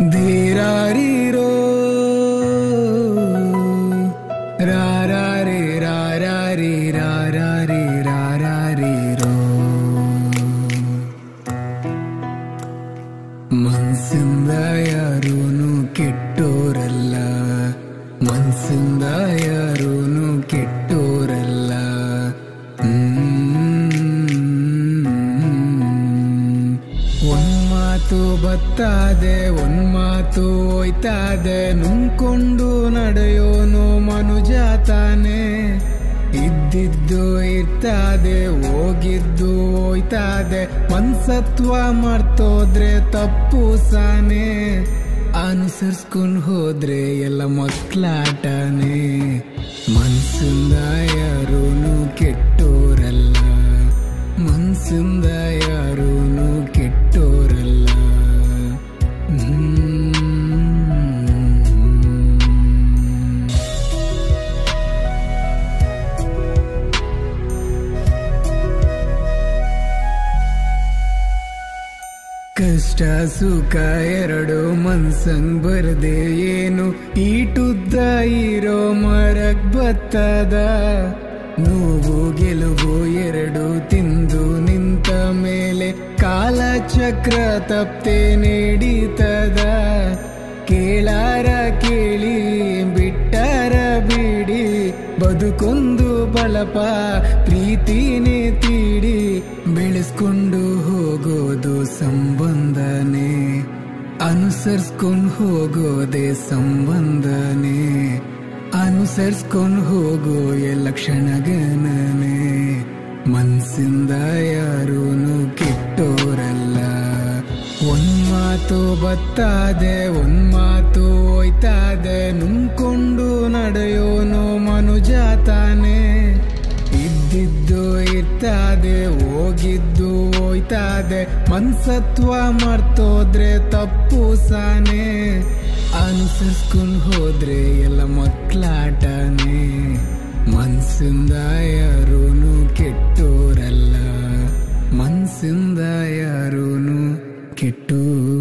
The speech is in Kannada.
ಧೀರಾರಿರೋ ರಾರಾರಿ ರಾರಾರಿ ರಾರಾರಿ ರಾರಾರಿರೋ ಮನ್ಸಿಂದ ಯಾರೂನು ಕೆಟ್ಟೋರಲ್ಲ ಮನ್ಸಿಂದ ಯಾರೂನು ಕೆಟ್ಟೋರಲ್ಲ ಹ್ಮ್. ಒಂದ್ ಮಾತು ಬತ್ತಾದೆ ಒಂದ್ ಮಾತು ಹೋಯ್ತಾದೆ ನುಂಗ್ಕೊಂಡು ನಡೆಯೋನು ಮನುಜಾತಾನೆ ಇದ್ದಿದ್ದು ಇರ್ತಾದೆ ಹೋಗಿದ್ದು ಹೋಯ್ತಾದೆ ಮನ್ಸತ್ವ ಮರ್ತೋದ್ರೆ ತಪ್ಪು ಸಾನೆ ಅನುಸರಿಸ್ಕೊಂಡ್ ಹೋದ್ರೆ ಎಲ್ಲ ಮಕ್ಳಾಟನೆ ಮನ್ಸಿಂದ ಯಾರೂನು ಕೆಟ್ಟೋರಲ್ಲ ಮನ್ಸಿಂದ ಯಾರೂನು ಕೆಟ್ಟೋರಲ್ಲ ಹ್ಮ್. ಕಷ್ಟ ಸುಖ ಎರಡು ಮನ್ಸಂಗ್ ಬರ್ದೆ ಏನು ಈಟುದ್ದ ಇರೋ ಮರಕ್ ಬತ್ತದ ನೋವು ಗೆಲುವು ಎರಡು ತಿಂದು ನಿಂತ ಮೇಲೆ ಕಾಲ ಚಕ್ರ ತಪ್ಪೆ ನೀಡಿತದ ಕೇಳಾರ ಕೇಳಿ ಬಿಟ್ಟಾರ ಬಿಡಿ ಬದುಕೊಂದು ಬಳಪ ಪ್ರೀತಿನೇ ತೀಡಿ ಬೆಳೆಸ್ಕೊಂಡು ಹೋಗೋದು ಸಂಬಂಧನೇ ಅನುಸರಿಸ್ಕೊಂಡು ಹೋಗೋದೇ ಸಂಬಂಧನೇ ಅನುಸರಿಸ್ಕೊಂಡು ಹೋಗೋ ಎಲ್ಲ ಕ್ಷಣಗಣನೆ ಮನ್ಸಿಂದ ಯಾರೂನು ಕೆಟ್ಟೋರಲ್ಲ ಒಂದ್ ಮಾತು ಬತ್ತಾದೆ ಒಂದ್ ಮಾತು ಹೋಯ್ತಾದೆ ನುಂಗ್ಕೊಂಡು ನಡೆಯೋನು ಮನುಜಾತಾನೆ ಇದ್ದಿದ್ದು ಇರ್ತಾದೆ ಹೋಗಿದ್ದು ಹೋಯ್ತಾದೆ ಮನ್ಸತ್ವ ಮರ್ತೋದ್ರೆ ತಪ್ಪು ಸಾನೆ ಅನುಸರಿಸ್ಕೊಂಡು ಹೋದ್ರೆ ಎಲ್ಲ ಮಕ್ಳಾಟನೆ ಮನ್ಸಿಂದ ಯಾರೂನು ಕೆಟ್ಟೋರಲ್ಲ ಮನ್ಸಿಂದ ಯಾರೂನು ಕೆಟ್ಟೋರಲ್ಲ